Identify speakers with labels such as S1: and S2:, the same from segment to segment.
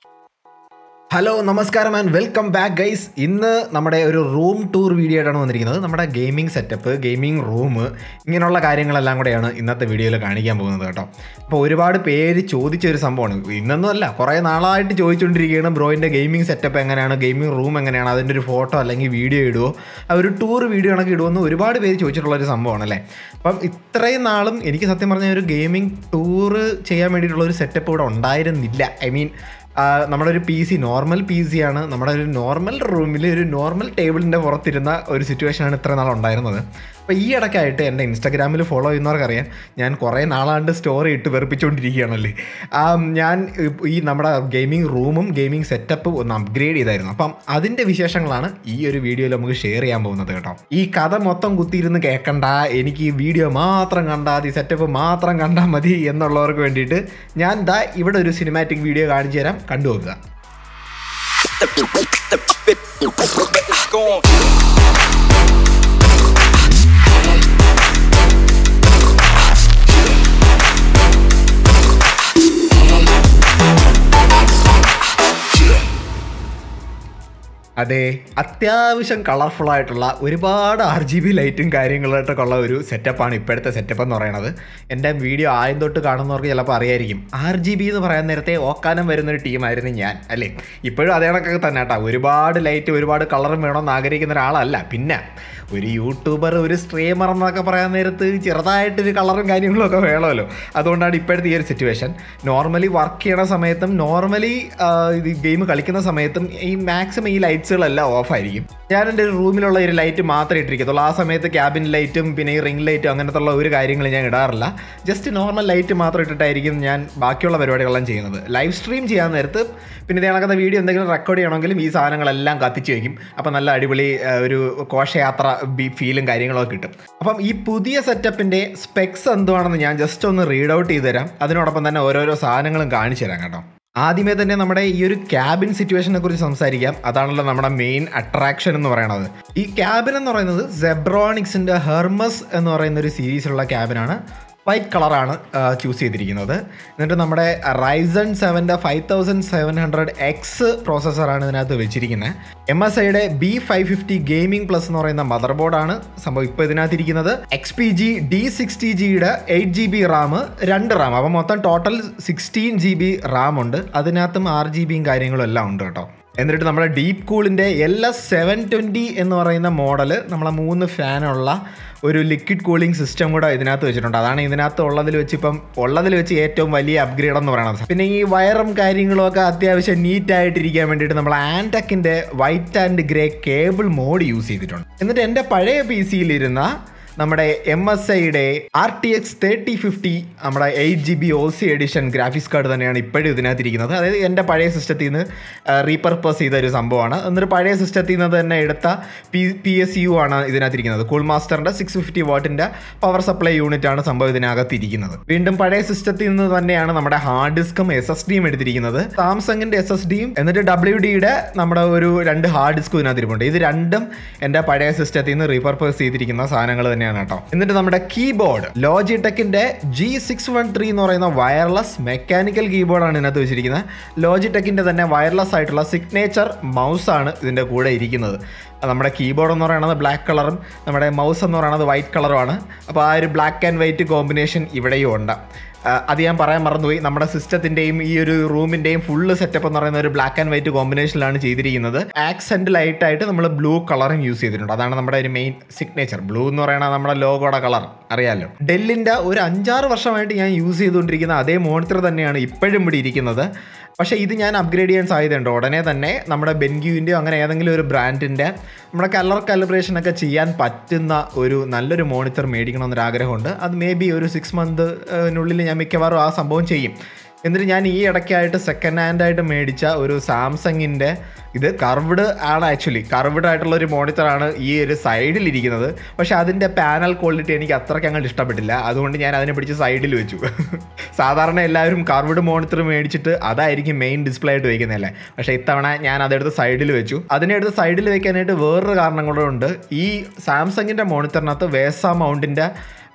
S1: Hello നമസ്കാരം and welcome back guys ഇന്ന് നമ്മുടെ ഒരു റൂം ടൂർ വീഡിയോ ആയിട്ടാണ് വന്നിരിക്കുന്നത് നമ്മുടെ ഗെയിമിംഗ് സെറ്റപ്പ് ഗെയിമിംഗ് റൂം ഇങ്ങനെയുള്ള കാര്യങ്ങളെല്ലാം കൂടെയാണ് ഇന്നത്തെ വീഡിയോയിൽ കാണിക്കാൻ പോകുന്നത് കേട്ടോ അപ്പോൾ ഒരുപാട് പേര് ചോദിച്ച ഒരു സംഭവമാണ് ഇന്നൊന്നും അല്ല കുറേ നാളായിട്ട് ചോദിച്ചുകൊണ്ടിരിക്കുകയാണ് ബ്രോയിൻ്റെ ഗെയിമിംഗ് സെറ്റപ്പ് എങ്ങനെയാണ് ഗെയിമിംഗ് റൂം എങ്ങനെയാണ് അതിൻ്റെ ഒരു ഫോട്ടോ അല്ലെങ്കിൽ വീഡിയോ ഇടുമോ ആ ഒരു ടൂർ വീഡിയോ കണക്ക് ഇടുമെന്ന് ഒരുപാട് പേര് ചോദിച്ചിട്ടുള്ള ഒരു സംഭവമാണ് അല്ലേ അപ്പം ഇത്രയും നാളും എനിക്ക് സത്യം പറഞ്ഞ ഒരു ഗെയിമിംഗ് ടൂർ ചെയ്യാൻ വേണ്ടിയിട്ടുള്ള ഒരു സെറ്റപ്പ് ഇവിടെ ഉണ്ടായിരുന്നില്ല ഐ മീൻ നമ്മുടെ ഒരു P C normal P C ആണ് നമ്മുടെ ഒരു നോർമൽ റൂമിൽ ഒരു നോർമൽ ടേബിളിൻ്റെ പുറത്തിരുന്ന ഒരു സിറ്റുവേഷനാണ് ഇത്ര നാൾ ഉണ്ടായിരുന്നത് അപ്പോൾ ഈ ഇടയ്ക്കായിട്ട് എൻ്റെ ഇൻസ്റ്റാഗ്രാമിൽ ഫോളോ ചെയ്യുന്നവർക്കറിയാം ഞാൻ കുറേ നാളാണ്ട് സ്റ്റോറി ഇട്ട് വെറുപ്പിച്ചുകൊണ്ടിരിക്കുകയാണല്ലേ ഞാൻ ഈ നമ്മുടെ ഗെയിമിംഗ് റൂമും ഗെയിമിംഗ് സെറ്റപ്പും ഒന്ന് അപ്ഗ്രേഡ് ചെയ്തായിരുന്നു അപ്പം അതിൻ്റെ വിശേഷങ്ങളാണ് ഈ ഒരു വീഡിയോയിൽ നമുക്ക് ഷെയർ ചെയ്യാൻ പോകുന്നത് കേട്ടോ ഈ കഥ മൊത്തം കുത്തിയിരുന്ന് കേൾക്കണ്ട എനിക്ക് ഈ വീഡിയോ മാത്രം കണ്ടാൽ മതി സെറ്റപ്പ് മാത്രം കണ്ടാൽ മതി എന്നുള്ളവർക്ക് വേണ്ടിയിട്ട് ഞാൻ ദാ ഇവിടെ ഒരു സിനിമാറ്റിക് വീഡിയോ കാണിച്ചു തരാം കണ്ടു നോക്കുക
S2: It's gone.
S1: അതെ അത്യാവശ്യം കളർഫുൾ ആയിട്ടുള്ള ഒരുപാട് ആർ ജി ബി ലൈറ്റും കാര്യങ്ങളായിട്ടൊക്കെ ഉള്ള ഒരു സെറ്റപ്പാണ് ഇപ്പോഴത്തെ സെറ്റപ്പ് എന്ന് പറയുന്നത് എൻ്റെ വീഡിയോ ആദ്യം തൊട്ട് കാണുന്നവർക്ക് ചിലപ്പോൾ അറിയായിരിക്കും ആർ ജി ബി എന്ന് പറയാൻ നേരത്തെ ഓക്കാനം വരുന്നൊരു ടീമായിരുന്നു ഞാൻ അല്ലേ ഇപ്പോഴും അതേ കണക്കൊക്കെ തന്നെ കേട്ടോ ഒരുപാട് ലൈറ്റ് ഒരുപാട് കളറും വേണമെന്ന് ആഗ്രഹിക്കുന്ന ഒരാളല്ല പിന്നെ ഒരു യൂട്യൂബർ ഒരു സ്ട്രീമർ എന്നൊക്കെ പറയാൻ നേരത്ത് ചെറുതായിട്ടൊരു കളറും കാര്യങ്ങളും ഒക്കെ വേണമല്ലോ അതുകൊണ്ടാണ് ഇപ്പോഴത്തെ ഈ ഒരു സിറ്റുവേഷൻ നോർമലി വർക്ക് ചെയ്യണ സമയത്തും നോർമലി ഇത് ഗെയിം കളിക്കുന്ന സമയത്തും ഈ മാക്സിമം ഈ ലൈറ്റ്സുകളെല്ലാം ഓഫ് ആയിരിക്കും ഞാൻ എൻ്റെ ഒരു റൂമിലുള്ള ഒരു ലൈറ്റ് മാത്രമേ ഇട്ടിരിക്കത്തുള്ളൂ ആ സമയത്ത് ക്യാബിൻ ലൈറ്റും പിന്നെ ഈ റിംഗ് ലൈറ്റും അങ്ങനത്തെ ഉള്ള ഒരു കാര്യങ്ങൾ ഞാൻ ഇടാറില്ല ജസ്റ്റ് നോർമൽ ലൈറ്റ് മാത്രം ഇട്ടിട്ടായിരിക്കും ഞാൻ ബാക്കിയുള്ള പരിപാടികളെല്ലാം ചെയ്യുന്നത് ലൈവ് സ്ട്രീം ചെയ്യാൻ നേരത്ത് പിന്നെ ഇത് കണക്കുന്ന വീഡിയോ എന്തെങ്കിലും റെക്കോർഡ് ചെയ്യണമെങ്കിലും ഈ സാധനങ്ങളെല്ലാം കത്തിച്ച് വയ്ക്കും അപ്പം നല്ല അടിപൊളി ആ, ഒരു ഘോഷയാത്ര ബി ഫീലും കാര്യങ്ങളൊക്കെ കിട്ടും അപ്പം ഈ പുതിയ സെറ്റപ്പിൻ്റെ സ്പെക്സ് എന്തുവാണെന്ന് ഞാൻ ജസ്റ്റ് ഒന്ന് റീഡ് ഔട്ട് ചെയ്ത് തരാം അതിനോടൊപ്പം തന്നെ ഓരോരോ സാധനങ്ങളും കാണിച്ചു തരാം കേട്ടോ ആദ്യമേ തന്നെ നമ്മുടെ ഈ ഒരു ക്യാബിൻ സിറ്റുവേഷനെ കുറിച്ച് സംസാരിക്കാം അതാണല്ലോ നമ്മുടെ മെയിൻ അട്രാക്ഷൻ എന്ന് പറയുന്നത് ഈ ക്യാബിൻ എന്ന് പറയുന്നത് സെബ്രോണിക്സിൻ്റെ ഹെർമസ് എന്ന് പറയുന്ന ഒരു സീരീസിലുള്ള ക്യാബിനാണ് വൈറ്റ് കളറാണ് ചൂസ് ചെയ്തിരിക്കുന്നത് എന്നിട്ട് നമ്മുടെ റൈസൺ സെവൻ്റെ five thousand seven hundred X പ്രോസസ്സറാണ് ഇതിനകത്ത് വെച്ചിരിക്കുന്നത് എം എസ് ഐയുടെ B five fifty gaming plus എന്ന് പറയുന്ന മദർ ബോർഡാണ് സംഭവം ഇപ്പോൾ ഇതിനകത്ത് ഇരിക്കുന്നത് X P G D sixty ജിയുടെ എയ്റ്റ് ജി ബി റാം രണ്ട് റാം അപ്പം മൊത്തം total sixteen G B RAM ഉണ്ട് അതിനകത്തും ആറ് ജി ബിയും കാര്യങ്ങളും എല്ലാം ഉണ്ട് കേട്ടോ എന്നിട്ട് നമ്മുടെ ഡീപ് കൂളിൻ്റെ എൽ എസ് സെവൻ ട്വൻറ്റി എന്ന് പറയുന്ന മോഡൽ നമ്മളെ മൂന്ന് ഫാനുള്ള ഒരു ലിക്വിഡ് കൂളിംഗ് സിസ്റ്റം കൂടെ ഇതിനകത്ത് വെച്ചിട്ടുണ്ട് അതാണ് ഇതിനകത്ത് ഉള്ളതിൽ വെച്ച് ഇപ്പം ഉള്ളതിൽ വെച്ച് ഏറ്റവും വലിയ അപ്ഗ്രേഡ് എന്ന് പറയുന്നത് പിന്നെ ഈ വയറും കാര്യങ്ങളും ഒക്കെ അത്യാവശ്യം നീറ്റ് ആയിട്ടിരിക്കാൻ വേണ്ടിയിട്ട് നമ്മൾ ആൻടെക്കിൻ്റെ white and grey cable mod use ചെയ്തിട്ടുണ്ട് എന്നിട്ട് എൻ്റെ പഴയ പി സിയിലിരുന്ന നമ്മുടെ എം എസ് ഐയുടെ R T X thirty fifty നമ്മുടെ eight G B O C edition graphics card തന്നെയാണ് ഇപ്പോഴും ഇതിനകത്തിരിക്കുന്നത് അതായത് എൻ്റെ പഴയ സിസ്റ്റത്തിൽ നിന്ന് റീപർപ്പസ് ചെയ്ത ഒരു സംഭവമാണ് എന്നിട്ട് പഴയ സിസ്റ്റത്തിൽ നിന്ന് തന്നെ എടുത്ത പി പി എസ് യു ആണ് ഇതിനകത്തിരിക്കുന്നത് കൂൾ മാസ്റ്ററിൻ്റെ സിക്സ് ഫിഫ്റ്റി വാട്ടിൻ്റെ പവർ സപ്ലൈ യൂണിറ്റ് ആണ് സംഭവം ഇതിനകത്തിരിക്കുന്നത് വീണ്ടും പഴയ സിസ്റ്റത്തിൽ നിന്ന് തന്നെയാണ് നമ്മുടെ ഹാർഡ് ഡിസ്കും എസ് എസ് ഡിയും എടുത്തിരിക്കുന്നത് സാംസങ്ങിൻ്റെ എസ് എസ് ഡിയും എന്നിട്ട് ഡബ്ല്യു ഡിയുടെ നമ്മുടെ ഒരു രണ്ട് ഹാർഡ് ഡിസ്കും ഇതിനകത്തിരിപ്പുണ്ട് ഇത് രണ്ടും എൻ്റെ പഴയ സിസ്റ്റത്തിൽ നിന്ന് റീപർപ്പസ് ചെയ്തിരിക്കുന്ന സാധനങ്ങൾ തന്നെയാണ് കേട്ടോ എന്നിട്ട് നമ്മുടെ കീബോർഡ് ലോജിടെക്കിന്റെ ജി സിക്സ് വൺ ത്രീ എന്ന് പറയുന്ന വയർലെസ് മെക്കാനിക്കൽ കീബോർഡാണ് ഇതിനകത്ത് വെച്ചിരിക്കുന്നത് ലോജിടെക്കിന്റെ തന്നെ വയർലെസ് ആയിട്ടുള്ള സിഗ്നേച്ചർ മൗസ് ആണ് ഇതിന്റെ കൂടെ ഇരിക്കുന്നത് നമ്മുടെ കീബോർഡ് എന്ന് പറയുന്നത് ബ്ലാക്ക് കളറും നമ്മുടെ മൗസ് എന്ന് പറയുന്നത് വൈറ്റ് കളറുമാണ് അപ്പോൾ ആ ഒരു ബ്ലാക്ക് ആൻഡ് വൈറ്റ് കോമ്പിനേഷൻ ഇവിടെയും ഉണ്ട് ആ, അത് ഞാൻ പറയാൻ മറന്നുപോയി നമ്മുടെ സിസ്റ്റത്തിൻ്റെയും ഈ ഒരു റൂമിൻ്റെയും ഫുള്ള് സെറ്റപ്പ് എന്ന് പറയുന്ന ഒരു ബ്ലാക്ക് ആൻഡ് വൈറ്റ് കോമ്പിനേഷനിലാണ് ചെയ്തിരിക്കുന്നത് ആക്സെൻറ്റ് ലൈറ്റായിട്ട് നമ്മൾ ബ്ലൂ കളറും യൂസ് ചെയ്തിട്ടുണ്ട് അതാണ് നമ്മുടെ ഒരു മെയിൻ സിഗ്നേച്ചർ ബ്ലൂ എന്ന് പറയുന്നത് നമ്മുടെ ലോഗോയുടെ കളർ അറിയാമല്ലോ ഡെല്ലിൻ്റെ ഒരു അഞ്ചാറ് വർഷമായിട്ട് ഞാൻ യൂസ് ചെയ്തുകൊണ്ടിരിക്കുന്ന അതേ മോണിറ്റർ തന്നെയാണ് ഇപ്പോഴും ഇവിടെ ഇരിക്കുന്നത് പക്ഷേ ഇത് ഞാൻ അപ്ഗ്രേഡ് ചെയ്യാൻ സാധ്യതയുണ്ട് ഉടനെ തന്നെ നമ്മുടെ ബെൻഗ്യുവിൻ്റെയോ അങ്ങനെ ഏതെങ്കിലും ഒരു ബ്രാൻഡിൻ്റെ നമ്മുടെ കളർ കാലിബ്രേഷൻ ഒക്കെ ചെയ്യാൻ പറ്റുന്ന ഒരു നല്ലൊരു മോണിറ്റർ മേടിക്കണമെന്നൊരു ആഗ്രഹമുണ്ട് അത് മേ ബി ഒരു സിക്സ് മന്തിനുള്ളിൽ ഞാൻ മിക്കവാറും ആ സംഭവം ചെയ്യും എന്നിട്ട് ഞാൻ ഈ ഇടയ്ക്കായിട്ട് സെക്കൻഡ് ഹാൻഡ് ആയിട്ട് മേടിച്ച ഒരു സാംസങ്ങിൻ്റെ ഇത് കർവ്ഡ് ആണ് ആക്ച്വലി കർവ്ഡ് ആയിട്ടുള്ള ഒരു മോണിറ്ററാണ് ഈ ഒരു സൈഡിൽ ഇരിക്കുന്നത് പക്ഷേ അതിൻ്റെ പാനൽ ക്വാളിറ്റി എനിക്ക് അത്രയ്ക്ക് അങ്ങോട്ട് ഇഷ്ടപ്പെട്ടില്ല അതുകൊണ്ട് ഞാൻ അതിനെ പിടിച്ച് സൈഡിൽ വെച്ചു സാധാരണ എല്ലാവരും കർവ്ഡ് മോണിറ്റർ മേടിച്ചിട്ട് അതായിരിക്കും മെയിൻ ഡിസ്പ്ലേ ആയിട്ട് വയ്ക്കുന്നതല്ലേ പക്ഷേ ഇത്തവണ ഞാൻ അതെടുത്ത് സൈഡിൽ വെച്ചു അതിനെടുത്ത് സൈഡിൽ വെക്കാനായിട്ട് വേറൊരു കാരണം കൂടെ ഉണ്ട് ഈ സാംസങ്ങിൻ്റെ മോണിറ്ററിനകത്ത് വേസ മൗണ്ടിൻ്റെ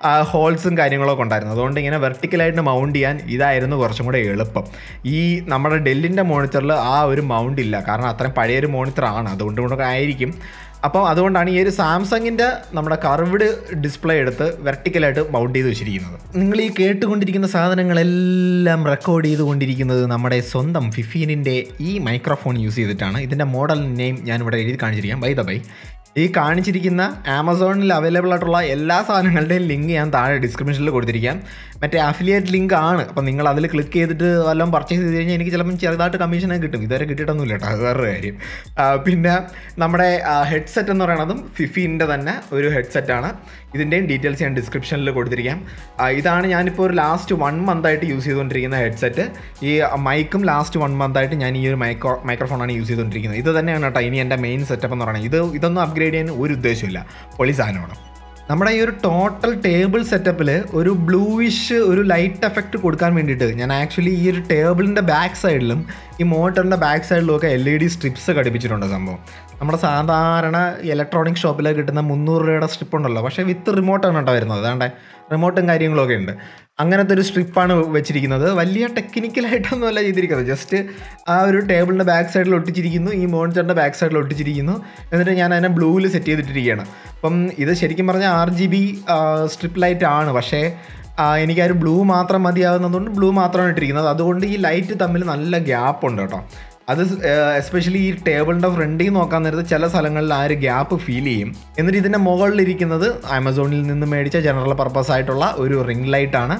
S1: ഹോൾസും കാര്യങ്ങളൊക്കെ ഉണ്ടായിരുന്നു അതുകൊണ്ട് ഇങ്ങനെ വെർട്ടിക്കലായിട്ട് മൗണ്ട് ചെയ്യാൻ ഇതായിരുന്നു കുറച്ചും കൂടെ എളുപ്പം ഈ നമ്മുടെ ഡെല്ലിൻ്റെ മോണിറ്ററിൽ ആ ഒരു മൗണ്ട് ഇല്ല കാരണം അത്രയും പഴയൊരു മോണിറ്ററാണ് അതുകൊണ്ട് കൊണ്ടൊക്കെ ആയിരിക്കും അപ്പം അതുകൊണ്ടാണ് ഈ ഒരു സാംസങ്ങിൻ്റെ നമ്മുടെ കർവ്ഡ് ഡിസ്പ്ലേ എടുത്ത് വെർട്ടിക്കലായിട്ട് മൗണ്ട് ചെയ്ത് വെച്ചിരിക്കുന്നത് നിങ്ങൾ ഈ കേട്ടുകൊണ്ടിരിക്കുന്ന സാധനങ്ങളെല്ലാം റെക്കോർഡ് ചെയ്തുകൊണ്ടിരിക്കുന്നത് നമ്മുടെ സ്വന്തം ഫിഫീനിൻ്റെ ഈ മൈക്രോഫോൺ യൂസ് ചെയ്തിട്ടാണ് ഇതിൻ്റെ മോഡൽ നെയിം ഞാൻ ഇവിടെ എഴുതി കാണിച്ചിരിക്കാം ബൈ ദ ബൈ ഈ കാണിച്ചിരിക്കുന്ന ആമസോണിൽ അവൈലബിൾ ആയിട്ടുള്ള എല്ലാ സാധനങ്ങളുടെയും ലിങ്ക് ഞാൻ താഴെ ഡിസ്ക്രിപ്ഷനിൽ കൊടുത്തിരിക്കാം മറ്റേ അഫിലിയേറ്റ് ലിങ്ക് ആണ് അപ്പം നിങ്ങൾ അതിൽ ക്ലിക്ക് ചെയ്തിട്ട് വല്ലതും പർച്ചേസ് ചെയ്ത് കഴിഞ്ഞാൽ എനിക്ക് ചിലപ്പം ചെറുതായിട്ട് കമ്മീഷനൊക്കെ കിട്ടും ഇതുവരെ കിട്ടിയിട്ടൊന്നുമില്ല കേട്ടോ അത് വേറൊരു കാര്യം ആ, പിന്നെ നമ്മുടെ ഹെഡ്സെറ്റ് എന്ന് പറയുന്നതും ഫിഫീൻ്റെ തന്നെ ഒരു ഹെഡ്സെറ്റാണ് ഇതിൻ്റെയും ഡീറ്റെയിൽസ് ഞാൻ ഡിസ്ക്രിപ്ഷനിൽ കൊടുത്തിരിക്കാം ആ, ഇതാണ് ഞാനിപ്പോൾ ഒരു ലാസ്റ്റ് വൺ മന്തായിട്ട് യൂസ് ചെയ്തുകൊണ്ടിരിക്കുന്ന ഹെഡ്സെറ്റ് ഈ മൈക്കും ലാസ്റ്റ് വൺ മന്തായിട്ട് ഞാൻ ഈ ഒരു മൈക്രോ മൈക്രോഫോണാണ് യൂസ് ചെയ്തുകൊണ്ടിരിക്കുന്നത് ഇത് തന്നെയാണ് കേട്ടോ ഇനി എൻ്റെ മെയിൻ സെറ്റപ്പ് എന്ന് പറയുന്നത് ഇത് ഇതൊന്നും അപ്ഗ്രേഡ് ചെയ്യാൻ ഒരു ഉദ്ദേശമില്ല പൊളി സാധനമാണ് നമ്മുടെ ഈ ഒരു ടോട്ടൽ ടേബിൾ സെറ്റപ്പിൽ ഒരു ബ്ലൂയിഷ് ഒരു ലൈറ്റ് എഫക്റ്റ് കൊടുക്കാൻ വേണ്ടിയിട്ട് ഞാൻ ആക്ച്വലി ഈ ഒരു ടേബിളിൻ്റെ ബാക്ക് സൈഡിലും ഈ മോട്ടറിൻ്റെ ബാക്ക് സൈഡിലും ഒക്കെ എൽ ഇ ഡി സ്ട്രിപ്സ് ഘടിപ്പിച്ചിട്ടുണ്ട് സംഭവം നമ്മുടെ സാധാരണ ഇലക്ട്രോണിക് ഷോപ്പിൽ കിട്ടുന്ന മുന്നൂറ് രൂപയുടെ സ്ട്രിപ്പ് ഉണ്ടല്ലോ പക്ഷേ വിത്ത് റിമോട്ടാണ് കേട്ടോ വരുന്നത് അതാണ്ട് റിമോട്ടും കാര്യങ്ങളൊക്കെ ഉണ്ട് അങ്ങനത്തെ ഒരു സ്ട്രിപ്പാണ് വെച്ചിരിക്കുന്നത് വലിയ ടെക്നിക്കലായിട്ടൊന്നും അല്ല ചെയ്തിരിക്കുന്നത് ജസ്റ്റ് ആ ഒരു ടേബിളിൻ്റെ ബാക്ക് സൈഡിൽ ഒട്ടിച്ചിരിക്കുന്നു ഈ മോണിറ്ററിൻ്റെ ബാക്ക് സൈഡിൽ ഒട്ടിച്ചിരിക്കുന്നു എന്നിട്ട് ഞാൻ അതിനെ ബ്ലൂവിൽ സെറ്റ് ചെയ്തിട്ടിരിക്കുകയാണ് അപ്പം ഇത് ശരിക്കും പറഞ്ഞാൽ R G B strip light ആണ് പക്ഷേ ആ, എനിക്ക് ആ ഒരു ബ്ലൂ മാത്രം മതിയാകുന്നതുകൊണ്ട് ബ്ലൂ മാത്രമാണ് ഇട്ടിരിക്കുന്നത് അതുകൊണ്ട് ഈ ലൈറ്റ് തമ്മിൽ നല്ല ഗ്യാപ്പ് ഉണ്ട് കേട്ടോ അത് എസ്പെഷ്യലി ഈ ടേബിളിൻ്റെ ഫ്രണ്ടിൽ നോക്കാൻ നേരത്ത് ചില സ്ഥലങ്ങളിൽ ആ ഒരു ഗ്യാപ്പ് ഫീൽ ചെയ്യും എന്നിട്ട് ഇതിൻ്റെ മുകളിലിരിക്കുന്നത് ആമസോണിൽ നിന്ന് മേടിച്ച ജനറൽ പർപ്പസ് ആയിട്ടുള്ള ഒരു റിംഗ് ലൈറ്റാണ്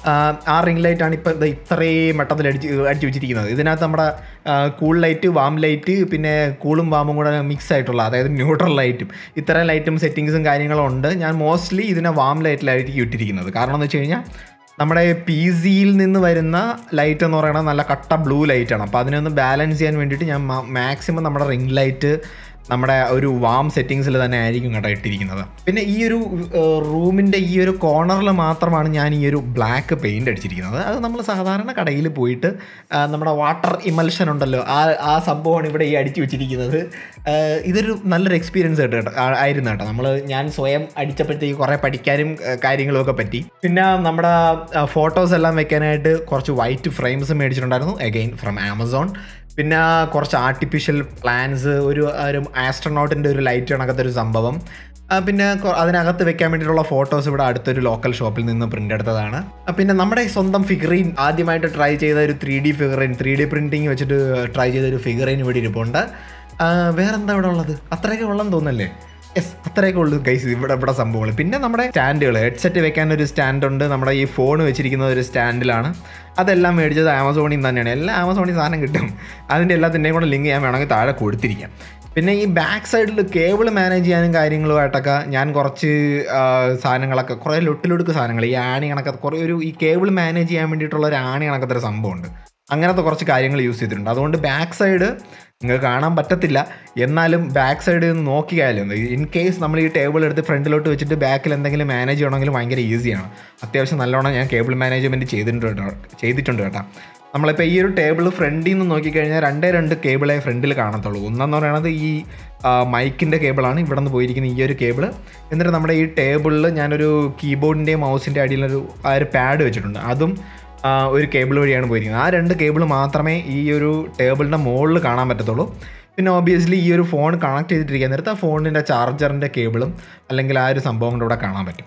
S1: ആ റിംഗ് ലൈറ്റാണ് ഇപ്പോൾ ഇത് ഇത്രയും മട്ടത്തിൽ അടിച്ച് അടിച്ച് വെച്ചിരിക്കുന്നത് ഇതിനകത്ത് നമ്മുടെ കൂൾ ലൈറ്റ് വാം ലൈറ്റ് പിന്നെ കൂളും വാമും കൂടെ മിക്സ് ആയിട്ടുള്ള അതായത് ന്യൂട്രൽ ലൈറ്റും ഇത്തരം ലൈറ്റും സെറ്റിങ്സും കാര്യങ്ങളും ഉണ്ട് ഞാൻ മോസ്റ്റ്ലി ഇതിനെ വാം ലൈറ്റിലായിരിക്കും ഇട്ടിരിക്കുന്നത് കാരണം എന്ന് വെച്ച് കഴിഞ്ഞാൽ നമ്മുടെ പി സിയിൽ നിന്ന് വരുന്ന ലൈറ്റ് എന്ന് പറയുന്നത് നല്ല കട്ട ബ്ലൂ ലൈറ്റാണ് അപ്പോൾ അതിനൊന്ന് ബാലൻസ് ചെയ്യാൻ വേണ്ടിയിട്ട് ഞാൻ മാക്സിമം നമ്മുടെ റിംഗ് ലൈറ്റ് നമ്മുടെ ഒരു വാം സെറ്റിങ്സിൽ തന്നെ ആയിരിക്കും കേട്ടോ ഇട്ടിരിക്കുന്നത് പിന്നെ ഈ ഒരു റൂമിൻ്റെ ഈ ഒരു കോർണറിൽ മാത്രമാണ് ഞാൻ ഈ ഒരു ബ്ലാക്ക് പെയിൻ്റ് അടിച്ചിരിക്കുന്നത് അത് നമ്മൾ സാധാരണ കടയിൽ പോയിട്ട് ആ, നമ്മുടെ വാട്ടർ ഇമൽഷൻ ഉണ്ടല്ലോ ആ ആ സംഭവമാണ് ഇവിടെ ഈ അടിച്ചു വെച്ചിരിക്കുന്നത് ആ, ഇതൊരു നല്ലൊരു എക്സ്പീരിയൻസ് കേട്ടോ കേട്ടോ ആ- ആയിരുന്നു കേട്ടോ നമ്മൾ ഞാൻ സ്വയം അടിച്ചപ്പോഴത്തേക്ക് കുറേ പഠിക്കാനും ആ, കാര്യങ്ങളും ഒക്കെ പറ്റി പിന്നെ നമ്മുടെ ഫോട്ടോസ് എല്ലാം വെക്കാനായിട്ട് കുറച്ച് വൈറ്റ് ഫ്രെയിംസ് മേടിച്ചിട്ടുണ്ടായിരുന്നു അഗെയിൻ ഫ്രം ആമസോൺ പിന്നെ കുറച്ച് ആർട്ടിഫിഷ്യൽ പ്ലാൻസ് ഒരു ഒരു ആസ്ട്രോനോട്ടിൻ്റെ ഒരു ലൈറ്റ് കണക്കത്തെ ഒരു സംഭവം ആ, പിന്നെ കൊ- അതിനകത്ത് വെക്കാൻ വേണ്ടിയിട്ടുള്ള ഫോട്ടോസ് ഇവിടെ അടുത്തൊരു ലോക്കൽ ഷോപ്പിൽ നിന്ന് പ്രിൻ്റ് എടുത്തതാണ് ആ, പിന്നെ നമ്മുടെ ഈ സ്വന്തം ഫിഗറീൻ ആദ്യമായിട്ട് ട്രൈ ചെയ്ത ഒരു three D figurine three D printing വെച്ചിട്ട് ട്രൈ ചെയ്ത ഒരു ഫിഗറൈൻ ഇവിടെ ഇരിപ്പുണ്ട് ആ, വേറെന്താ ഇവിടെ ഉള്ളത് അത്രയൊക്കെ ഉള്ളെന്ന് തോന്നല്ലേ യെസ് അത്രയൊക്കെ ഉള്ളൂ ഗൈസ് ഇവിടെ ഇവിടെ സംഭവങ്ങൾ പിന്നെ നമ്മുടെ സ്റ്റാൻഡുകൾ ഹെഡ്സെറ്റ് വെക്കാൻ ഒരു സ്റ്റാൻഡ് ഉണ്ട് നമ്മുടെ ഈ ഫോൺ വെച്ചിരിക്കുന്ന ഒരു സ്റ്റാൻഡിലാണ് അതെല്ലാം മേടിച്ചത് ആമസോണിൽ നിന്ന് തന്നെയാണ് എല്ലാം ആമസോണിൽ സാധനം കിട്ടും അതിൻ്റെ എല്ലാത്തിൻ്റെയും കൂടെ ലിങ്ക് ഞാൻ വേണമെങ്കിൽ താഴെ കൊടുത്തിരിക്കാം പിന്നെ ഈ ബാക്ക് സൈഡിൽ കേബിൾ മാനേജ് ചെയ്യാനും കാര്യങ്ങളുമായിട്ടൊക്കെ ഞാൻ കുറച്ച് ആ, സാധനങ്ങളൊക്കെ കുറേ ലൊട്ടിലൊടുക്ക് സാധനങ്ങൾ ഈ ആണി കണക്കത്തെ കുറേ ഒരു ഈ കേബിൾ മാനേജ് ചെയ്യാൻ വേണ്ടിയിട്ടുള്ള ഒരു ആണി കണക്കത്തെ ഒരു സംഭവമുണ്ട് അങ്ങനത്തെ കുറച്ച് കാര്യങ്ങൾ യൂസ് ചെയ്തിട്ടുണ്ട് അതുകൊണ്ട് ബാക്ക് സൈഡ് നിങ്ങൾക്ക് കാണാൻ പറ്റത്തില്ല എന്നാലും ബാക്ക് സൈഡ് നോക്കിയാലും ഇൻ കേസ് നമ്മൾ ഈ ടേബിൾ എടുത്ത് ഫ്രണ്ടിലോട്ട് വെച്ചിട്ട് ബാക്കിൽ എന്തെങ്കിലും മാനേജ് ചെയ്യണമെങ്കിൽ ഭയങ്കര ഈസിയാണ് അത്യാവശ്യം നല്ലോണം ഞാൻ കേബിൾ മാനേജ്മെൻറ്റ് ചെയ്തിട്ടുണ്ട് കേട്ടോ ചെയ്തിട്ടുണ്ട് കേട്ടോ നമ്മളിപ്പോൾ ഈ ഒരു ടേബിൾ ഫ്രണ്ടിൽ നിന്ന് നോക്കിക്കഴിഞ്ഞാൽ രണ്ടേ രണ്ട് കേബിളെ ഫ്രണ്ടിൽ കാണത്തുള്ളൂ ഒന്നെന്ന് പറയുന്നത് ഈ മൈക്കിൻ്റെ കേബിളാണ് ഇവിടെ നിന്ന് പോയിരിക്കുന്ന ഈ ഒരു കേബിൾ എന്നിട്ട് നമ്മുടെ ഈ ടേബിളിൽ ഞാനൊരു കീബോർഡിൻ്റെയും മൗസിൻ്റെ അടിയിലൊരു ആ ഒരു പാഡ് വെച്ചിട്ടുണ്ട് അതും ആ, ഒരു കേബിൾ വഴിയാണ് പോയിരിക്കുന്നത് ആ രണ്ട് കേബിൾ മാത്രമേ ഈ ഒരു ടേബിളിൻ്റെ മുകളിൽ കാണാൻ പറ്റത്തുള്ളൂ പിന്നെ ഓബിയസ്ലി ഈ ഒരു ഫോൺ കണക്ട് ചെയ്തിട്ടിരിക്കാൻ നേരത്ത് ആ ഫോണിൻ്റെ ചാർജറിൻ്റെ കേബിളും അല്ലെങ്കിൽ ആ ഒരു സംഭവം കൂടെ ഇവിടെ കാണാൻ പറ്റും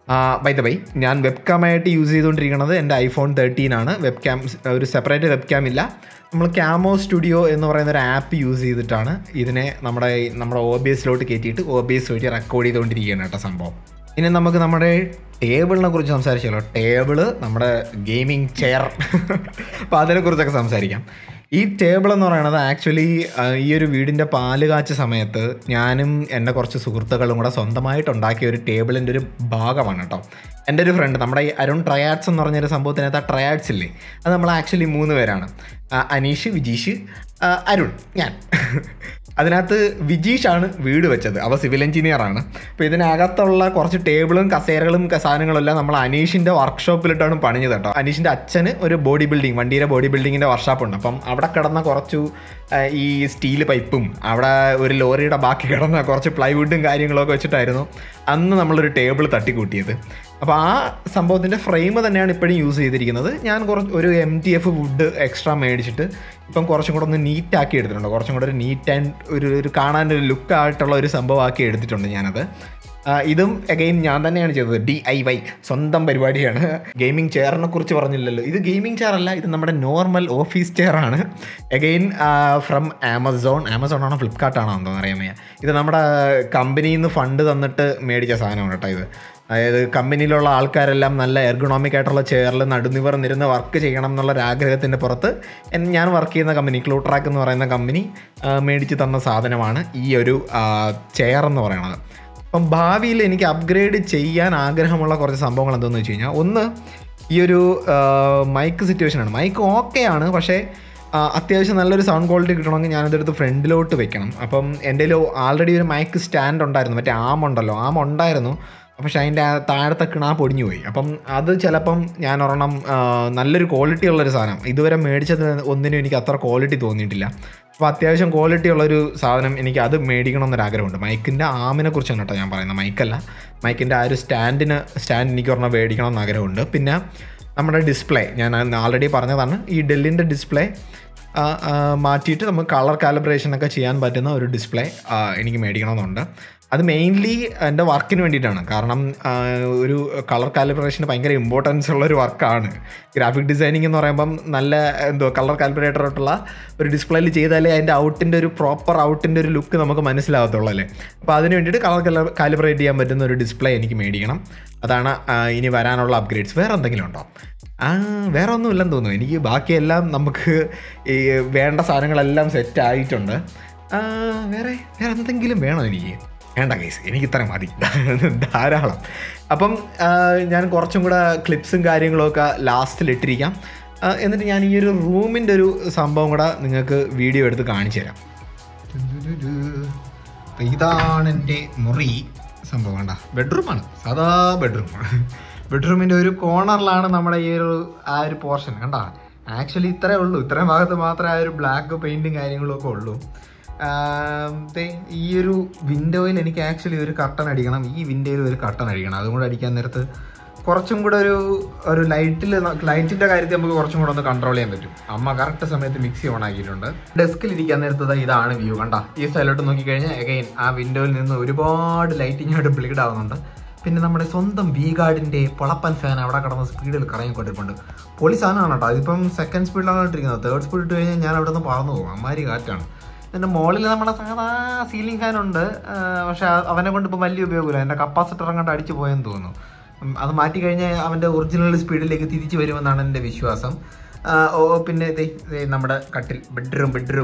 S1: ബൈ ദ ബൈ ഞാൻ വെബ് ക്യാമായിട്ട് യൂസ് ചെയ്തുകൊണ്ടിരിക്കുന്നത് എൻ്റെ ഐഫോൺ തേർട്ടീൻ ആണ് വെബ് ക്യാം ഒരു സെപ്പറേറ്റ് വെബ് ക്യാം ഇല്ല നമ്മൾ ക്യാമോ സ്റ്റുഡിയോ എന്ന് പറയുന്ന ഒരു ആപ്പ് യൂസ് ചെയ്തിട്ടാണ് ഇതിനെ നമ്മുടെ നമ്മുടെ ഒ ബി എസിലോട്ട് കയറ്റിയിട്ട് ഒ ബി എസ് വഴി റെക്കോർഡ് ചെയ്തുകൊണ്ടിരിക്കുകയാണ് കേട്ടോ സംഭവം ഇനി നമുക്ക് നമ്മുടെ ടേബിളിനെ കുറിച്ച് സംസാരിച്ചാലോ ടേബിള് നമ്മുടെ ഗെയിമിംഗ് ചെയർ അപ്പോൾ അതിനെക്കുറിച്ചൊക്കെ സംസാരിക്കാം ഈ ടേബിൾ എന്ന് പറയുന്നത് ആക്ച്വലി ഈ ഒരു വീടിൻ്റെ പാല് കാച്ച സമയത്ത് ഞാനും എൻ്റെ കുറച്ച് സുഹൃത്തുക്കളും കൂടെ സ്വന്തമായിട്ട് ഉണ്ടാക്കിയ ഒരു ടേബിളിൻ്റെ ഒരു ഭാഗമാണ് കേട്ടോ എൻ്റെ ഒരു ഫ്രണ്ട് നമ്മുടെ ഈ അരുൺ ട്രയാഡ്സ് എന്ന് പറഞ്ഞൊരു സംഭവത്തിനകത്ത് ആ ട്രയാഡ്സ് ഇല്ലേ അത് നമ്മൾ ആക്ച്വലി മൂന്ന് പേരാണ് ആ, അനീഷ് വിജീഷ് ആ, അരുൺ ഞാൻ അതിനകത്ത് വിജീഷാണ് വീട് വെച്ചത് അവ സിവിൽ എഞ്ചിനീയർ ആണ് അപ്പോൾ ഇതിനകത്തുള്ള കുറച്ച് ടേബിളും കസേരകളും ക- സാധനങ്ങളെല്ലാം നമ്മൾ അനീഷിൻ്റെ വർക്ക്ഷോപ്പിലിട്ടാണ് പണിഞ്ഞത് കേട്ടോ അനീഷിൻ്റെ അച്ഛന് ഒരു ബോഡി ബിൽഡിംഗ് വണ്ടിയുടെ ബോഡി ബിൽഡിങ്ങിൻ്റെ വർക്ക്ഷോപ്പ് ഉണ്ട് അപ്പം അവിടെ കിടന്ന കുറച്ചു ആ, ഈ സ്റ്റീൽ പൈപ്പും അവിടെ ഒരു ലോറിയുടെ ബാക്കി കിടന്ന കുറച്ച് പ്ലൈവുഡും കാര്യങ്ങളൊക്കെ വെച്ചിട്ടായിരുന്നു അന്ന് നമ്മളൊരു ടേബിൾ തട്ടിക്കൂട്ടിയത് അപ്പോൾ ആ സംഭവത്തിൻ്റെ ഫ്രെയിം തന്നെയാണ് ഇപ്പോഴും യൂസ് ചെയ്തിരിക്കുന്നത് ഞാൻ കുറച്ച് ഒരു M T F wood extra മേടിച്ചിട്ട് ഇപ്പം കുറച്ചും കൂടെ ഒന്ന് നീറ്റ് ആക്കി എടുത്തിട്ടുണ്ട് കുറച്ചും കൂടെ ഒരു നീറ്റ് ആൻഡ് ഒരു ഒരു കാണാൻ ഒരു ലുക്ക് ആയിട്ടുള്ള ഒരു സംഭവമാക്കി എടുത്തിട്ടുണ്ട് ഞാനത് ആ, ഇതും അഗൈൻ ഞാൻ തന്നെയാണ് ചെയ്തത് ഡി ഐ വൈ സ്വന്തം പരിപാടിയാണ് ഗെയിമിംഗ് ചെയറിനെ കുറിച്ച് പറഞ്ഞില്ലല്ലോ ഇത് ഗെയിമിംഗ് ചെയർ അല്ല ഇത് നമ്മുടെ നോർമൽ ഓഫീസ് ചെയർ ആണ് അഗൈൻ ഫ്രം ആമസോൺ ആമസോൺ ആണോ ഫ്ലിപ്കാർട്ടാണോ എന്തോ അറിയാൻ വയ്യ ഇത് നമ്മുടെ കമ്പനിയിൽ നിന്ന് ഫണ്ട് തന്നിട്ട് മേടിച്ച സാധനമാണ് കേട്ടോ ഇത് അതായത് കമ്പനിയിലുള്ള ആൾക്കാരെല്ലാം നല്ല എർഗണോമിക് ആയിട്ടുള്ള ചെയറിൽ നടുനിവർന്നിരുന്ന് വർക്ക് ചെയ്യണം എന്നുള്ള ഒരു ആഗ്രഹത്തിൻ്റെ പുറത്ത് എൻ- ഞാൻ വർക്ക് ചെയ്യുന്ന കമ്പനി ക്ലൂട്രാക്ക് എന്ന് പറയുന്ന കമ്പനി ആ, മേടിച്ച് തന്ന സാധനമാണ് ഈ ഒരു ചെയർ എന്ന് പറയുന്നത് അപ്പം ഭാവിയിൽ എനിക്ക് അപ്ഗ്രേഡ് ചെയ്യാൻ ആഗ്രഹമുള്ള കുറച്ച് സംഭവങ്ങൾ എന്തെന്ന് വെച്ച് കഴിഞ്ഞാൽ ഒന്ന് ഈ ഒരു മൈക്ക് സിറ്റുവേഷനാണ് മൈക്ക് ഓക്കെ ആണ് പക്ഷേ ആ, അത്യാവശ്യം നല്ലൊരു സൗണ്ട് ക്വാളിറ്റി കിട്ടണമെങ്കിൽ ഞാനതെടുത്ത് ഫ്രണ്ടിലോട്ട് വെക്കണം അപ്പം എൻ്റെ ആൾറെഡി ഒരു മൈക്ക് സ്റ്റാൻഡ് ഉണ്ടായിരുന്നു മറ്റേ ആം ഉണ്ടല്ലോ ആം ഉണ്ടായിരുന്നു പക്ഷെ അതിൻ്റെ ആ താഴത്തെ കിണാ പൊടിഞ്ഞു പോയി അപ്പം അത് ചിലപ്പം ഞാൻ ഒരെണ്ണം ആ, നല്ലൊരു ക്വാളിറ്റി ഉള്ളൊരു സാധനം ഇതുവരെ മേടിച്ചത് ഒന്നിനും എനിക്ക് അത്ര ക്വാളിറ്റി തോന്നിയിട്ടില്ല അപ്പോൾ അത്യാവശ്യം ക്വാളിറ്റി ഉള്ളൊരു സാധനം എനിക്ക് അത് മേടിക്കണം എന്നൊരു ആഗ്രഹമുണ്ട് മൈക്കിൻ്റെ ആമിനെ കുറിച്ചാണ് കേട്ടോ ഞാൻ പറയുന്നത് മൈക്കല്ല മൈക്കിൻ്റെ ആ ഒരു സ്റ്റാൻഡിന് സ്റ്റാൻഡ് എനിക്ക് ഒരെണ്ണം മേടിക്കണം എന്ന് ആഗ്രഹമുണ്ട് പിന്നെ നമ്മുടെ ഡിസ്പ്ലേ ഞാൻ ആൾറെഡി പറഞ്ഞതാണ് ഈ ഡെല്ലിൻ്റെ ഡിസ്പ്ലേ മാറ്റിയിട്ട് നമുക്ക് കളർ കാലിബ്രേഷൻ ഒക്കെ ചെയ്യാൻ പറ്റുന്ന ഒരു ഡിസ്പ്ലേ എനിക്ക് മേടിക്കണമെന്നുണ്ട് അത് മെയിൻലി എൻ്റെ വർക്കിന് വേണ്ടിയിട്ടാണ് കാരണം ആ, ഒരു കളർ കാലിബ്രേഷന് ഭയങ്കര ഇമ്പോർട്ടൻസ് ഉള്ള ഒരു വർക്കാണ് ഗ്രാഫിക് ഡിസൈനിങ് എന്ന് പറയുമ്പം നല്ല എന്തോ കളർ കാലിബ്രേറ്റർ ആയിട്ടുള്ള ഒരു ഡിസ്പ്ലേയിൽ ചെയ്താലേ അതിൻ്റെ ഔട്ടിൻ്റെ ഒരു പ്രോപ്പർ ഔട്ടിൻ്റെ ഒരു ലുക്ക് നമുക്ക് മനസ്സിലാകത്തുള്ളൂ അല്ലേ അപ്പോൾ അതിന് വേണ്ടിയിട്ട് കളർ കാലിബ്രേറ്റ് ചെയ്യാൻ പറ്റുന്ന ഒരു ഡിസ്പ്ലേ എനിക്ക് മേടിക്കണം അതാണ് ആ, ഇനി വരാനുള്ള അപ്ഗ്രേഡ്സ് വേറെ എന്തെങ്കിലും ഉണ്ടോ ആ വേറെ ഒന്നും ഇല്ലെന്ന് തോന്നുന്നു എനിക്ക് ബാക്കിയെല്ലാം നമുക്ക് ഈ വേണ്ട സാധനങ്ങളെല്ലാം സെറ്റ് ആയിട്ടുണ്ട് ആ, വേറെ വേറെ എന്തെങ്കിലും വേണോ എനിക്ക് വേണ്ട കേസ് എനിക്ക് ഇത്ര മതി ധാരാളം അപ്പം ആ, ഞാൻ കുറച്ചും കൂടെ ക്ലിപ്സും കാര്യങ്ങളൊക്കെ ലാസ്റ്റിൽ ഇട്ടിരിക്കാം ആ, എന്നിട്ട് ഞാൻ ഈ ഒരു റൂമിൻ്റെ ഒരു സംഭവം കൂടെ നിങ്ങൾക്ക് വീഡിയോ എടുത്ത് കാണിച്ചു തരാം അപ്പൊ ഇതാണ് എൻ്റെ മുറി സംഭവം കണ്ട ബെഡ്റൂമാണ് സാധാ ബെഡ്റൂം ബെഡ്റൂമിൻ്റെ ഒരു കോർണറിലാണ് നമ്മുടെ ഈ ഒരു ആ ഒരു പോർഷൻ കണ്ട ആക്ച്വലി ഇത്രേ ഉള്ളൂ ഇത്രയും ഭാഗത്ത് മാത്രമേ ആ ഒരു ബ്ലാക്ക് പെയിൻറ്റും കാര്യങ്ങളും ഒക്കെ ഉള്ളൂ ആം, ദേ, ഈ ഒരു വിൻഡോയിൽ എനിക്ക് ആക്ച്വലി ഒരു കട്ടൺ അടിക്കണം ഈ വിൻഡോയിൽ ഒരു കട്ടൺ അടിക്കണം അതും കൂടെ അടിക്കാൻ നേരത്ത് കുറച്ചും കൂടെ ഒരു ഒരു ലൈറ്റിൽ ലൈറ്റിന്റെ കാര്യത്തിൽ നമുക്ക് കുറച്ചും കൂടെ ഒന്ന് കൺട്രോൾ ചെയ്യാൻ പറ്റും അമ്മ കറക്റ്റ് സമയത്ത് മിക്സി ഓൺ ആക്കിയിട്ടുണ്ട് ഡെസ്കിൽ ഇരിക്കാൻ നേരത്തത് ഇതാണ് വ്യൂ കണ്ട ഈ സൈഡിലോട്ട് നോക്കിക്കഴിഞ്ഞാൽ എഗൈൻ ആ വിൻഡോയിൽ നിന്ന് ഒരുപാട് ലൈറ്റിംഗ് ആയിട്ട് ബ്ലീഡ് ആവുന്നുണ്ട് പിന്നെ നമ്മുടെ സ്വന്തം വി ഗാർഡിന്റെ പൊളപ്പൻ ഫാൻ അവിടെ കിടന്ന് സ്പീഡിൽ കറങ്ങിക്കൊണ്ടിരിപ്പുണ്ട് പൊളി സാധനമാണ് കേട്ടോ അതിപ്പം സെക്കൻഡ് സ്പീഡിലാണ് ഇട്ടിരിക്കുന്നത് തേർഡ് സ്പീഡ് ഇട്ട് കഴിഞ്ഞാൽ ഞാൻ അവിടെ നിന്ന് പറന്നു പോകും അമ്മാരി കാറ്റാണ് ഇതിൻ്റെ മുകളിൽ നമ്മുടെ സാധാ സീലിംഗ് ഫാൻ ഉണ്ട് ആ, പക്ഷെ ആ- അവനെ കൊണ്ട് ഇപ്പോൾ വലിയ ഉപയോഗമില്ല എൻ്റെ കപ്പാസിറ്റർ അങ്ങോട്ട് അടിച്ചു പോയെന്ന് തോന്നുന്നു ഉം, അത് മാറ്റി കഴിഞ്ഞാൽ അവൻ്റെ ഒറിജിനൽ സ്പീഡിലേക്ക് തിരിച്ചു വരുമെന്നാണ് എൻ്റെ വിശ്വാസം ആ, ഓ പിന്നെ ദേ, ദേ നമ്മുടെ കട്ടിൽ ബെഡ്റൂം ബെഡ്റൂം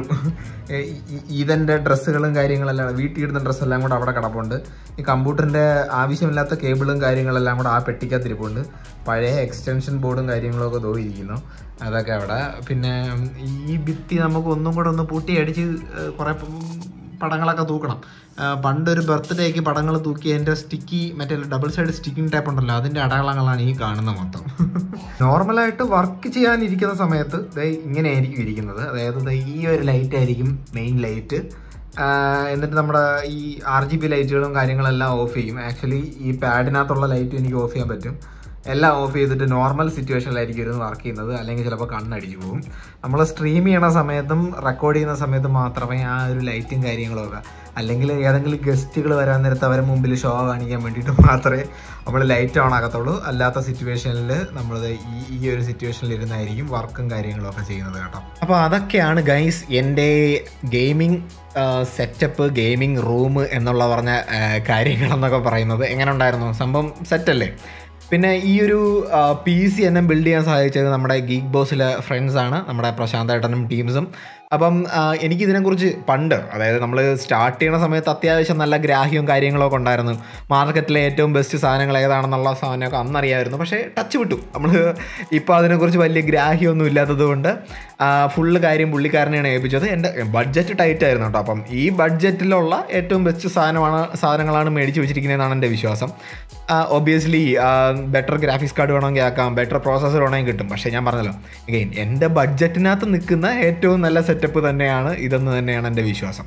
S1: ഈതൻ്റെ ഡ്രസ്സുകളും കാര്യങ്ങളെല്ലാം വീട്ടിൽ ഇടുന്ന ഡ്രസ്സെല്ലാം കൂടെ അവിടെ കിടപ്പുണ്ട് ഈ കമ്പ്യൂട്ടറിൻ്റെ ആവശ്യമില്ലാത്ത കേബിളും കാര്യങ്ങളെല്ലാം കൂടെ ആ പെട്ടിക്കകത്തിരിപ്പുണ്ട് പഴയ എക്സ്റ്റൻഷൻ ബോർഡും കാര്യങ്ങളൊക്കെ തോന്നിയിരിക്കുന്നു അതൊക്കെ അവിടെ പിന്നെ ഉം, ഈ ഭിത്തി നമുക്ക് ഒന്നും കൂടെ ഒന്ന് പൂട്ടി അടിച്ച് ഏഹ്, കുറേ പ- പടങ്ങളൊക്കെ തൂക്കണം ആ, പണ്ടൊരു ബർത്ത്ഡേക്ക് പടങ്ങൾ തൂക്കി അതിൻ്റെ സ്റ്റിക്കി മറ്റേ ഡബിൾ സൈഡ് സ്റ്റിക്കിംഗ് ടൈപ്പ് ഉണ്ടല്ലോ അതിൻ്റെ അടയാളങ്ങളാണ് ഈ കാണുന്നത് മൊത്തം നോർമലായിട്ട് വർക്ക് ചെയ്യാനിരിക്കുന്ന സമയത്ത് ദേ ഇങ്ങനെയായിരിക്കും ഇരിക്കുന്നത് അതായത് ദേ ഈ ഒരു ലൈറ്റ് ആയിരിക്കും മെയിൻ ലൈറ്റ് എന്നിട്ട് നമ്മുടെ ഈ ആർ ജി ബി ലൈറ്റുകളും കാര്യങ്ങളെല്ലാം ഓഫ് ചെയ്യും ആക്ച്വലി ഈ പാഡിനകത്തുള്ള ലൈറ്റ് എനിക്ക് ഓഫ് ചെയ്യാൻ പറ്റും എല്ലാം ഓഫ് ചെയ്തിട്ട് നോർമൽ സിറ്റുവേഷനിലായിരിക്കും ഇരുന്ന് വർക്ക് ചെയ്യുന്നത് അല്ലെങ്കിൽ ചിലപ്പോൾ കണ്ണടിച്ചു പോകും നമ്മൾ സ്ട്രീം ചെയ്യണ സമയത്തും റെക്കോർഡ് ചെയ്യുന്ന സമയത്തും മാത്രമേ ആ ഒരു ലൈറ്റും കാര്യങ്ങളും ഒക്കെ അല്ലെങ്കിൽ ഏതെങ്കിലും ഗസ്റ്റുകൾ വരാൻ നേരത്ത് അവരെ മുമ്പിൽ ഷോ കാണിക്കാൻ വേണ്ടിയിട്ട് മാത്രമേ നമ്മൾ ലൈറ്റ് ഓൺ ആകത്തുള്ളൂ അല്ലാത്ത സിറ്റുവേഷനിൽ നമ്മൾ ഈ ഈ ഒരു സിറ്റുവേഷനിൽ ഇരുന്നായിരിക്കും വർക്കും കാര്യങ്ങളും ഒക്കെ ചെയ്യുന്നത് കേട്ടോ അപ്പോൾ അതൊക്കെയാണ് ഗൈസ് എൻ്റെ ഗെയിമിംഗ് സെറ്റപ്പ് ഗെയിമിംഗ് റൂം എന്നുള്ള പറഞ്ഞ ആ, കാര്യങ്ങളെന്നൊക്കെ പറയുന്നത് എങ്ങനെ ഉണ്ടായിരുന്നു സംഭവം സെറ്റല്ലേ പിന്നെ ഈ ഒരു പി സി എന്നെ ബിൽഡ് ചെയ്യാൻ സഹായിച്ചത് നമ്മുടെ ഗീക്ക് ബോസിലെ ഫ്രണ്ട്സാണ് നമ്മുടെ പ്രശാന്ത് ഏട്ടനും ടീംസും അപ്പം ആ, എനിക്കിതിനെക്കുറിച്ച് പണ്ട് അതായത് നമ്മൾ സ്റ്റാർട്ട് ചെയ്യുന്ന സമയത്ത് അത്യാവശ്യം നല്ല ഗ്രാഹ്യവും കാര്യങ്ങളൊക്കെ ഉണ്ടായിരുന്നു മാർക്കറ്റിലെ ഏറ്റവും ബെസ്റ്റ് സാധനങ്ങൾ ഏതാണെന്നുള്ള സാധനമൊക്കെ അന്നറിയാമായിരുന്നു പക്ഷേ ടച്ച് വിട്ടു നമ്മൾ ഇപ്പോൾ അതിനെക്കുറിച്ച് വലിയ ഗ്രാഹ്യമൊന്നും ഇല്ലാത്തത് കൊണ്ട് ഫുള്ള് കാര്യം പുള്ളിക്കാരനെയാണ് ഏൽപ്പിച്ചത് എൻ്റെ ബഡ്ജറ്റ് ടൈറ്റ് ആയിരുന്നു കേട്ടോ അപ്പം ഈ ബഡ്ജറ്റിലുള്ള ഏറ്റവും ബെസ്റ്റ് സാധനമാണ് സാധനങ്ങളാണ് മേടിച്ച് വെച്ചിരിക്കുന്നതെന്നാണ് എൻ്റെ വിശ്വാസം ഒബിയസ്ലി ബെറ്റർ ഗ്രാഫിക്സ് കാർഡ് വേണമെങ്കിൽ ആക്കാം ബെറ്റർ പ്രോസസ്സർ വേണമെങ്കിൽ കിട്ടും പക്ഷേ ഞാൻ പറഞ്ഞല്ലോ എഗെയിൻ എൻ്റെ ബഡ്ജറ്റിനകത്ത് നിൽക്കുന്ന ഏറ്റവും നല്ല സെറ്റപ്പ് തന്നെയാണ് ഇതെന്ന് തന്നെയാണ് എൻ്റെ വിശ്വാസം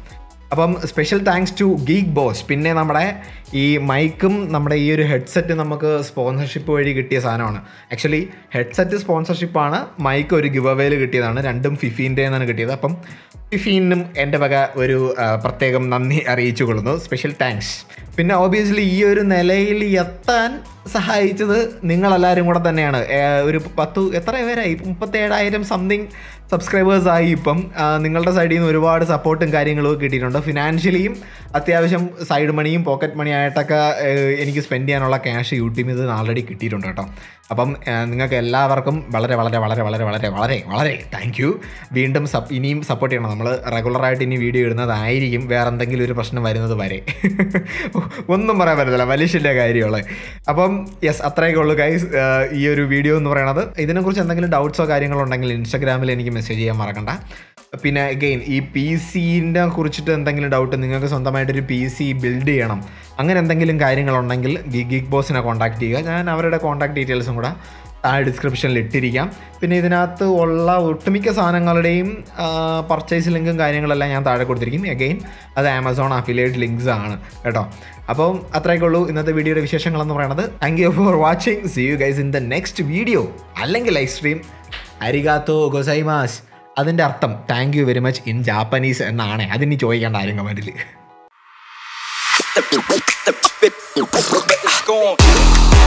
S1: അപ്പം special thanks to Geek Boss പിന്നെ നമ്മുടെ ഈ മൈക്കും നമ്മുടെ ഈ ഒരു ഹെഡ്സെറ്റ് നമുക്ക് സ്പോൺസർഷിപ്പ് വഴി കിട്ടിയ സാധനമാണ് ആക്ച്വലി ഹെഡ്സെറ്റ് സ്പോൺസർഷിപ്പാണ് മൈക്ക് ഒരു ഗിവ് അവേയിൽ കിട്ടിയതാണ് രണ്ടും ഫിഫീൻ്റെ നിന്നാണ് കിട്ടിയത് അപ്പം ഫിഫീനും എൻ്റെ വക ഒരു ആ, പ്രത്യേകം നന്ദി അറിയിച്ചു കൊള്ളുന്നു സ്പെഷ്യൽ താങ്ക്സ് പിന്നെ ഓബിയസ്ലി ഈ ഒരു നിലയിൽ എത്താൻ സഹായിച്ചത് നിങ്ങളെല്ലാവരും കൂടെ തന്നെയാണ് ഏ, ഒരു പത്തു എത്ര പേരായി മുപ്പത്തേഴായിരം സംതിങ് സബ്സ്ക്രൈബേഴ്സ് ആയി ഇപ്പം ആ, നിങ്ങളുടെ സൈഡിൽ നിന്ന് ഒരുപാട് സപ്പോർട്ടും കാര്യങ്ങളും ഒക്കെ കിട്ടിയിട്ടുണ്ട് ഫിനാൻഷ്യലിയും അത്യാവശ്യം സൈഡ് മണിയും പോക്കറ്റ് മണി ആയിട്ടൊക്കെ ഏ, എനിക്ക് സ്പെൻഡ് ചെയ്യാനുള്ള ക്യാഷ് യൂട്യൂബിൽ നിന്ന് ആൾറെഡി കിട്ടിയിട്ടുണ്ട് കേട്ടോ അപ്പം ആ, നിങ്ങൾക്ക് എല്ലാവർക്കും വളരെ വളരെ വളരെ വളരെ വളരെ വളരെ വളരെ താങ്ക് യു വീണ്ടും സപ് ഇനിയും സപ്പോർട്ട് ചെയ്യണം നമ്മൾ റെഗുലറായിട്ട് ഇനി വീഡിയോ ഇടുന്നതായിരിക്കും വേറെ എന്തെങ്കിലും ഒരു പ്രശ്നം വരുന്നത് വരെ ഒന്നും പറയാൻ പറ്റത്തില്ല മനുഷ്യൻ്റെ കാര്യമുള്ളത് അപ്പം യെസ് അത്രയൊക്കെ ഉള്ളൂ ഗൈസ് ഈ ഒരു വീഡിയോ എന്ന് പറയണത് ഇതിനെക്കുറിച്ച് എന്തെങ്കിലും ഡൗട്ട്സോ കാര്യങ്ങളോ ഉണ്ടെങ്കിൽ ഇൻസ്റ്റാഗ്രാമിൽ എനിക്ക് മെസ്സേജ് ചെയ്യാൻ മറക്കണ്ട പിന്നെ അഗെയിൻ ഈ പി സിൻ്റെ കുറിച്ചിട്ട് എന്തെങ്കിലും ഡൗട്ട് നിങ്ങൾക്ക് സ്വന്തമായിട്ടൊരു പി സി ബിൽഡ് ചെയ്യണം അങ്ങനെ എന്തെങ്കിലും കാര്യങ്ങളുണ്ടെങ്കിൽ ഗി ഗിഗ് ബോസിനെ കോൺടാക്ട് ചെയ്യുക ഞാൻ അവരുടെ കോൺടാക്ട് ഡീറ്റെയിൽസും കൂടെ താഴെ ഡിസ്ക്രിപ്ഷനിൽ ഇട്ടിരിക്കാം പിന്നെ ഇതിനകത്ത് ഉള്ള ഒട്ടുമിക്ക സാധനങ്ങളുടെയും പർച്ചേസ് ലിങ്കും കാര്യങ്ങളെല്ലാം ഞാൻ താഴെ കൊടുത്തിരിക്കും അഗെയിൻ അത് ആമസോൺ അഫിലിയേറ്റ് ലിങ്ക്സ് ആണ് കേട്ടോ അപ്പം അത്രയൊക്കെ ഉള്ളൂ ഇന്നത്തെ വീഡിയോയുടെ വിശേഷങ്ങളെന്ന് പറയുന്നത് thank you for watching see you guys in the next video അല്ലെങ്കിൽ ലൈവ് സ്ട്രീം അരികാത്തോ ഗൊസൈമാസ് അതിൻ്റെ അർത്ഥം thank you very much in Japanese എന്നാണ് അതിനി ചോദിക്കേണ്ട ആരും കമൻറ്റിൽ
S2: It's gone.